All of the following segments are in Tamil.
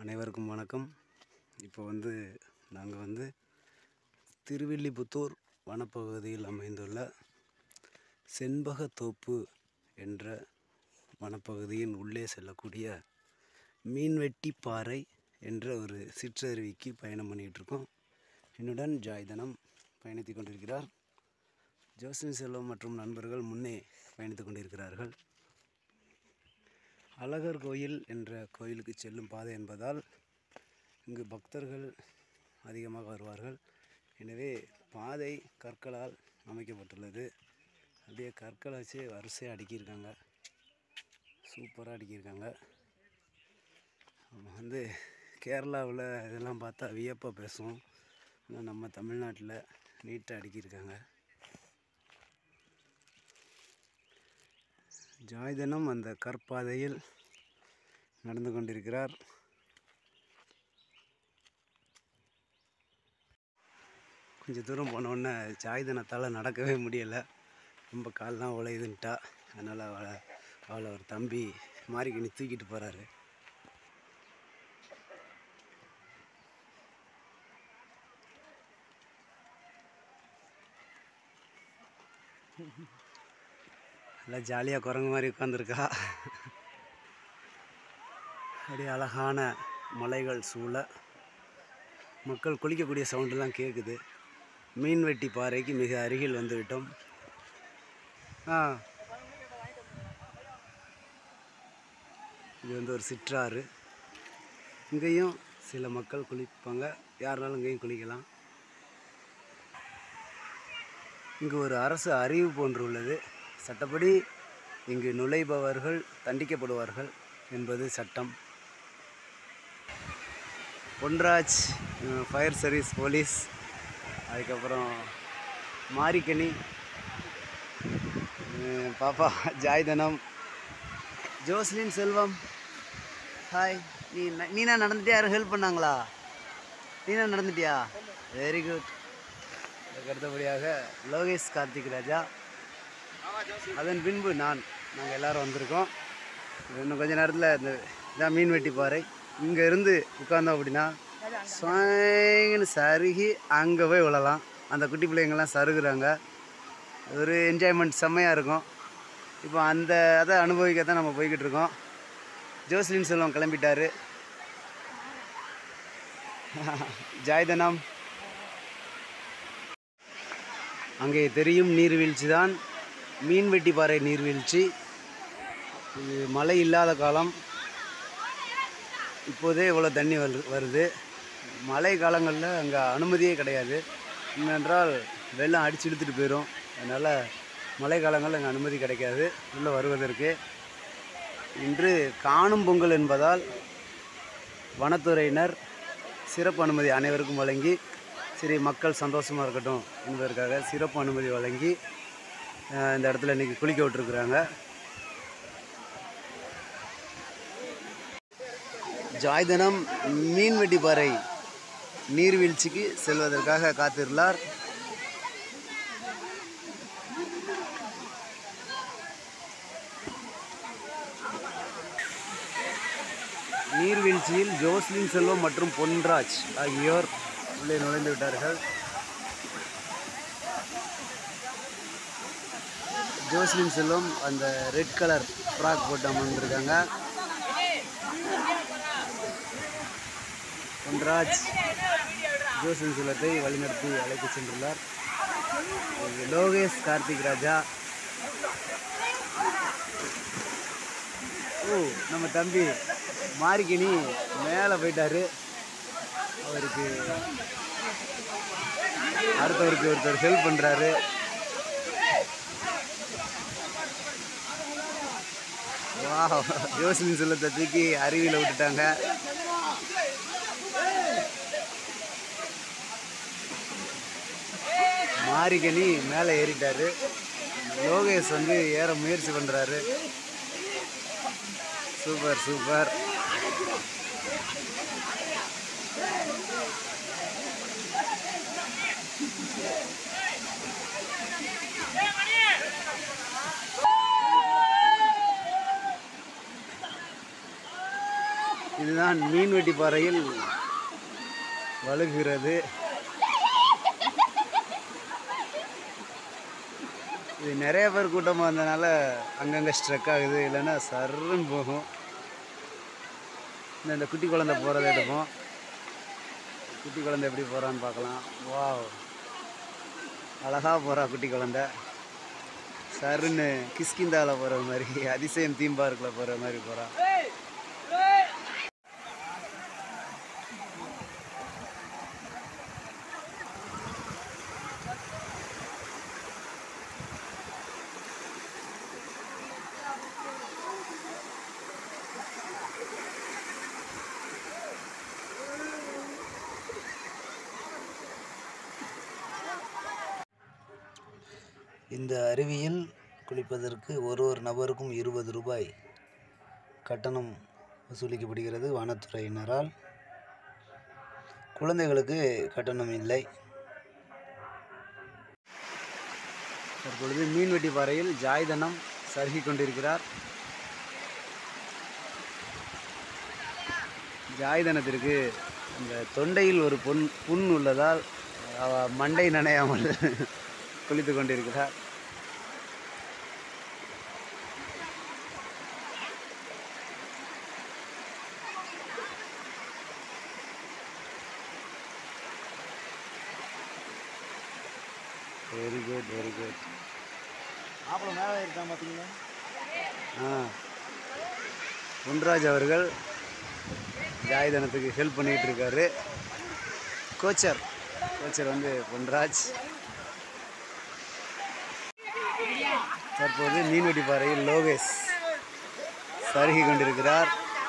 அனைவருக்கும் வணக்கம் இப்போ வந்து நாங்கள் வந்து திருவில்லிபுத்தூர் வனப்பகுதியில் அமைந்துள்ள செண்பகத்தோப்பு என்ற வனப்பகுதியின் உள்ளே செல்லக்கூடிய மீன்வெட்டிப்பாறை என்ற ஒரு சிற்றருவிக்கு பயணம் பண்ணிகிட்டு இருக்கோம் என்னுடன் ஜாய்தனம் பயணித்து கொண்டிருக்கிறார் ஜோசன் செல்வம் மற்றும் நண்பர்கள் முன்னே பயணித்து கொண்டிருக்கிறார்கள் அழகர் கோயில் என்ற கோயிலுக்கு செல்லும் பாதை என்பதால் இங்கு பக்தர்கள் அதிகமாக வருவார்கள் எனவே பாதை கற்களால் அமைக்கப்பட்டுள்ளது அப்படியே கற்களை வச்சு வரிசையாக அடுக்கியிருக்காங்க சூப்பராக அடுக்கியிருக்காங்க நம்ம வந்து கேரளாவில் இதெல்லாம் பார்த்தா வியப்பாக பேசுவோம் ஆனால் நம்ம தமிழ்நாட்டில் நீட்டாக அடுக்கியிருக்காங்க ஜாய்தனம் அந்த கற்பாதையில் நடந்து கொண்டிருக்கிறார் கொஞ்சம் தூரம் போனோடனே ஜாய்தனத்தால் நடக்கவே முடியலை ரொம்ப கால்லாம் உழையுதுன்ட்டா அதனால் அவளை அவளை ஒரு தம்பி மாறிக்கணி தூக்கிட்டு போகிறாரு நல்லா ஜாலியாக குரங்கு மாதிரி உட்காந்துருக்கா அப்படியே அழகான மலைகள் சூழ மக்கள் குளிக்கக்கூடிய சவுண்டெல்லாம் கேட்குது மீன்வெட்டி பாறைக்கு மிக அருகில் வந்து விட்டோம் ஆ இது வந்து ஒரு சிற்றாறு இங்கேயும் சில மக்கள் குளிப்பாங்க யாருனாலும் இங்கேயும் குளிக்கலாம் இங்கு ஒரு அரசு அறிவு போன்று உள்ளது சட்டப்படி இங்கு நுழைபவர்கள் தண்டிக்கப்படுவார்கள் என்பது சட்டம் பொன்ராஜ் ஃபயர் சர்வீஸ் போலீஸ் அதுக்கப்புறம் மாரிக்கனி அஹ் பாப்பா ஜாய்தனம் ஜோஸ்லின் செல்வம் ஹாய் நீ ந- நீனா நடந்துட்டியா யாரும் ஹெல்ப் பண்ணாங்களா நீனா நடந்துட்டியா வெரி குட் அதுக்கு அடுத்தபடியாக லோகேஷ் கார்த்திக் ராஜா அதன் பின்பு நான் நாங்கள் எல்லாரும் வந்திருக்கோம் இன்னும் கொஞ்ச நேரத்தில் இந்த இதான் மீன்வெட்டி பாறை இங்கே இருந்து உட்கார்ந்தோம் அப்படின்னா சுவாங்கன்னு சருகி அங்கே போய் விழலாம் அந்த குட்டி பிள்ளைங்கள்லாம் சருகுறாங்க ஒரு என்ஜாய்மெண்ட் செம்மையாக இருக்கும் இப்போ அந்த அதை அனுபவிக்கத்தான் நம்ம போய்கிட்டு இருக்கோம் ஜோஸ்லின் செல்வம் கிளம்பிட்டாரு ஜாய்தனம் அங்கே தெரியும் நீர்வீழ்ச்சி தான் மீன்வெட்டிப்பாறை நீர்வீழ்ச்சி இது மழை இல்லாத காலம் இப்போதே இவ்வளோ தண்ணி வரு வருது மழை காலங்களில் அங்கே அனுமதியே கிடையாது ஏனென்றால் வெள்ளம் அடிச்சு இழுத்துட்டு போயிடும் அதனால் மழை காலங்களில் அங்கே அனுமதி கிடைக்காது உள்ளே வருவதற்கு இன்று காணும் பொங்கல் என்பதால் வனத்துறையினர் சிறப்பு அனுமதி அனைவருக்கும் வழங்கி சரி மக்கள் சந்தோஷமாக இருக்கட்டும் என்பதற்காக சிறப்பு அனுமதி வழங்கி அஹ், இந்த இடத்துல இன்றைக்கி குளிக்க விட்டுருக்குறாங்க ஜாய்தனம் மீன்வெட்டிப்பாறை நீர்வீழ்ச்சிக்கு செல்வதற்காக காத்திருந்தார் நீர்வீழ்ச்சியில் ஜோஸ்லின் செல்வம் மற்றும் பொன்ராஜ் ஆகியோர் உள்ளே நுழைந்து விட்டார்கள் ஜோஸ்லின் செல்வம் அந்த ரெட் கலர் ஃப்ராக் போட்டு அமர்ந்திருக்காங்க பொன்ராஜ் ஜோஸ்லின் செல்வத்தை வழிநடத்தி அழைத்து சென்றுள்ளார் இது லோகேஷ் கார்த்திக் ராஜா ஓ நம்ம தம்பி மாரிக்கினி மேலே போயிட்டாரு அவருக்கு அடுத்தவருக்கு ஒருத்தர் ஹெல்ப் பண்ணுறாரு வா ஜோசிலின் செல்லத்தை தூக்கி அருவியில் விட்டுட்டாங்க மாரிகனி மேலே ஏறிட்டாரு லோகேஷ் வந்து ஏற முயற்சி பண்ணுறாரு சூப்பர் சூப்பர் இதுதான் மீன்வெட்டி பாறையில் வழுகுகிறது இது நிறைய பேர் கூட்டமாக இருந்தனால அங்கங்கே ஸ்ட்ரக் ஆகுது இல்லைன்னா சர்ருன்னு போகும் இந்த இந்த குட்டி குழந்தை போகிறத எடுப்போம் குட்டி குழந்தை எப்படி போகிறான்னு பார்க்கலாம் வாவ் அழகாக போகிறா குட்டி குழந்தை சருன்னு கிஸ்கிந்தாவில் போகிற மாதிரி அதிசயம் தீம் பார்க்கில் போகிற மாதிரி போகிறா இந்த அருவியில் குளிப்பதற்கு ஒரு ஒரு நபருக்கும் இருபது ரூபாய் கட்டணம் வசூலிக்கப்படுகிறது வனத்துறையினரால் குழந்தைகளுக்கு கட்டணம் இல்லை தற்பொழுது மீன்வெட்டி பாறையில் ஜாய்தனம் சருகி கொண்டிருக்கிறார் ஜாய்தனத்திற்கு இந்த தொண்டையில் ஒரு பொன் புண் உள்ளதால் அவ மண்டை நனையாமல் குளித்து கொண்டிருக்கிறார் வெரி குட் வெரி குட் மாப்பிள்ள மேலே இருக்கான் பார்த்தீங்களா ஆ பொன்ராஜ் அவர்கள் ஜாய்தனத்துக்கு ஹெல்ப் பண்ணிகிட்டு இருக்காரு கோச்சர் கோச்சர் வந்து பொன்ராஜ் தற்போது மீன்வெட்டி பாறையில் லோகேஷ் சருகி கொண்டிருக்கிறார்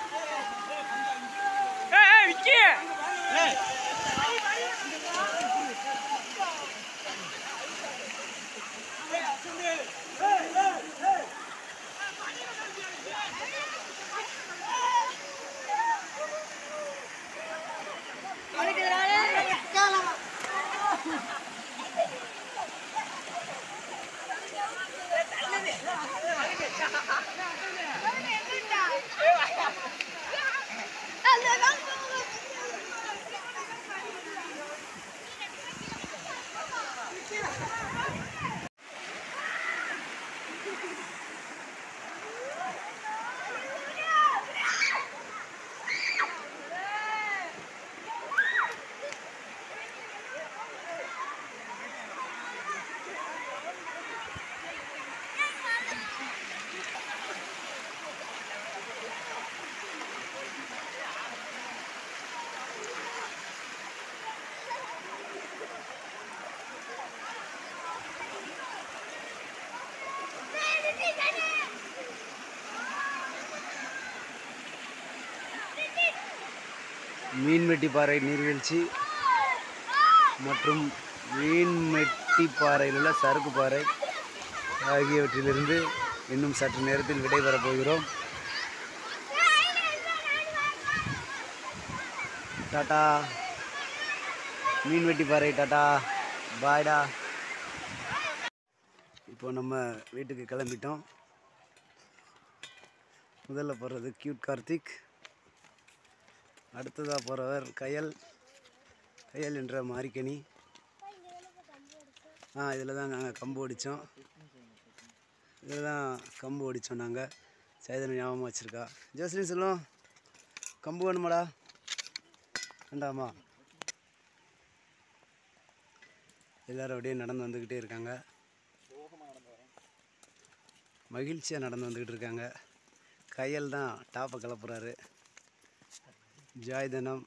மீன்வெட்டி பாறை நீர்வீழ்ச்சி மற்றும் மீன்வெட்டி பாறையில் உள்ள சறுக்கு பாறை ஆகியவற்றிலிருந்து இன்னும் சற்று நேரத்தில் விடைபெறப் போகிறோம் டாடா மீன்வெட்டி பாறை டாடா பாய்டா இப்போ நம்ம வீட்டுக்கு கிளம்பிட்டோம் முதல்ல போகிறது கியூட் கார்த்திக் அடுத்ததாக போகிறவர் கயல் கயல் என்ற மாரிக்கனி ஆ இதில் தான் நாங்கள் கம்பு ஒடித்தோம் இதில் தான் கம்பு ஒடித்தோம் நாங்கள் சைதன்யம் ஞாபகமாக வச்சுருக்கா ஜோஸ்லின் சொல்லும் கம்பு வேணுமாடா வேண்டாமா எல்லோரும் அப்படியே நடந்து வந்துக்கிட்டே இருக்காங்க மகிழ்ச்சியாக நடந்து வந்துக்கிட்டு இருக்காங்க கையல் தான் டாப்பை கிளப்புறாரு ஜாய்தனம்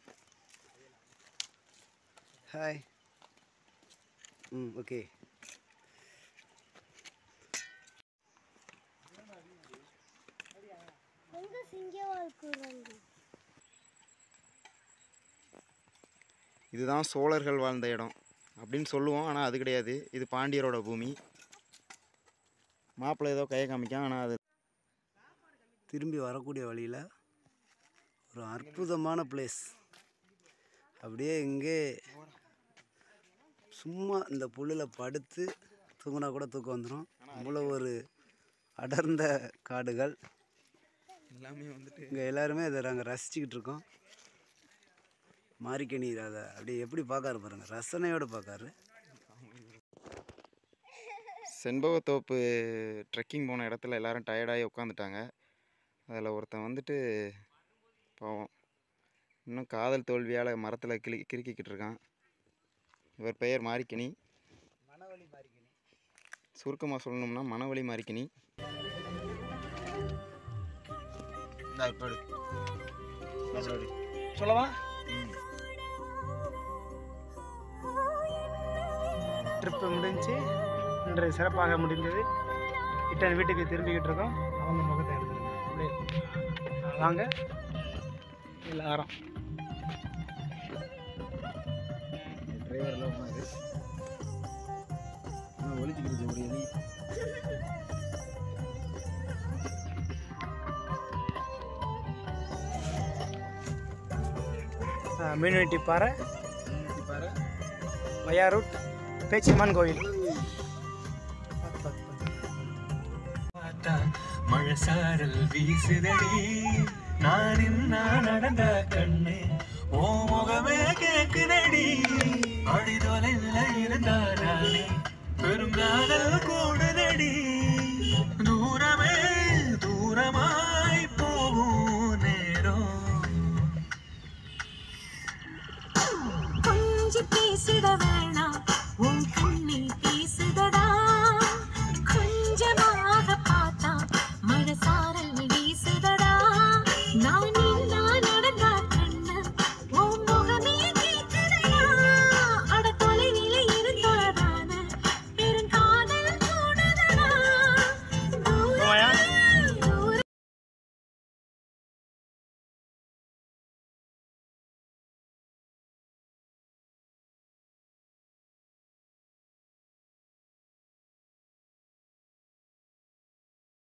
ஹாய் ம் ஓகே எங்க சிங்கவால் குரங்கு இதுதான் சோழர்கள் வாழ்ந்த இடம் அப்படின்னு சொல்லுவோம் ஆனால் அது கிடையாது இது பாண்டியரோட பூமி மாப்பிள்ளை ஏதோ கையை காமிக்கான் ஆனால் அது திரும்பி வரக்கூடிய வழியில் ஒரு அற்புதமான பிளேஸ் அப்படியே இங்கே சும்மா இந்த புல்லில் படுத்து தூங்கினா கூட தூக்கம் வந்துடும் அவ்வளோ ஒரு அடர்ந்த காடுகள் எல்லாமே வந்துட்டு இங்கே எல்லாருமே அதை நாங்கள் ரசிச்சுக்கிட்டு இருக்கோம் மாரிக்கணி அதை அப்படியே எப்படி பார்க்காரு பாருங்க ரசனையோடு பார்க்காரு செண்பகத்தோப்பு ட்ரெக்கிங் போன இடத்துல எல்லாரும் டயர்டாகி உட்காந்துட்டாங்க அதில் ஒருத்தன் வந்துட்டு பாவம் இன்னும் காதல் தோல்வியால் மரத்தில் கிளி கிறுக்கிக்கிட்டு இருக்கான் இவர் பெயர் மாரிக்கினி மனவழி மாரிக்கணி சுருக்கமாக சொல்லணும்னா மனவழி மாரிக்கினி சொல்லவா ட்ரிப்பு முடிஞ்சு இன்று சிறப்பாக முடிந்தது ரிட்டர்ன் வீட்டுக்கு திரும்பிக்கிட்டு இருக்கோம் அவங்க முகத்தை எடுத்துருங்க அப்படியே ஆ, வாங்க எல்லாரும் டிரைவர்லாம் போனாரு ஒழிச்சுக்கிறது ஒரு எலி ஆ, மீன்வெட்டி பாறை வையா ரூட் பேச்சிமான் கோவில் பார்த்தா மழை சாரல் வீசுதடி நான் இன்னா நடந்த கண்ணு ஓ முகமே கேக்குதடி அடி தொலைவில் இருந்தா நானே பெருங்காதல் கூட